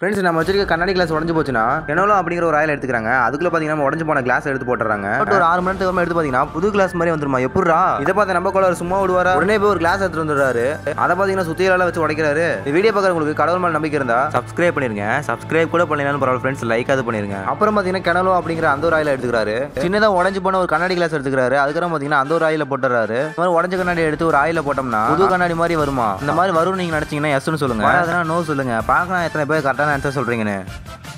friends நம்ம வச்சிருக்க கண்ணாடி கிளாஸ் உடஞ்சு போச்சுன்னா என்னோலும் அப்படிங்கிற ஒரு ஆயில் எடுத்துக்கிறாங்க அதுக்குள்ள பார்த்தீங்கன்னா உடஞ்சு போன கிளாஸ் எடுத்து போட்டுறாங்க பட் ஒரு ஆறு மணி நேரத்துக்கு அப்புறமா எடுத்து பார்த்தீங்கன்னா புது கிளாஸ் மாதிரி வந்துருமா எப்படிரா இதை பார்த்து நம்ம கூட சும்மா விடுவாரா உடனே போய் ஒரு கிளாஸ் எடுத்து வந்துடுறாரு அதை பார்த்தீங்கன்னா சுத்தியலால வச்சு உடைக்கிறாரு இந்த வீடியோ பார்க்குறவங்களுக்கு கடவுள் மேல நம்பிக்கை இருந்தா சப்ஸ்கிரைப் பண்ணிருங்க சப்ஸ்கிரைப் கூட பண்ணலாம் பரவாயில்ல ஃப்ரெண்ட்ஸ் லைக் அது பண்ணிருங்க அப்புறம் பார்த்தீங்கன்னா கிணலோ அப்படிங்கிற அந்த ஒரு ஆயில் எடுத்துக்கிறாரு சின்னதா உடஞ்சு போன ஒரு கண்ணாடி கிளாஸ் எடுத்துக்கிறாரு அதுக்கப்புறம் பார்த்தீங்கன்னா அந்த ஒரு ஆயில போட்டுறாரு இந்த மாதிரி உடஞ்ச கண்ணாடி எடுத்து ஒரு ஆயில போட்டோம்னா புது கண்ணாடி மாதிரி வருமா இந்த மாதிரி வரும்னு நீங்க நினைச்சீங்கன்னா எஸ்னு சொல்லுங்க அதனா நோ சொல்லுங்க பார்க்கலாம் எத்தனை பேர் கரெக்டான ஆன்சர் சொல்றீங்கன்னு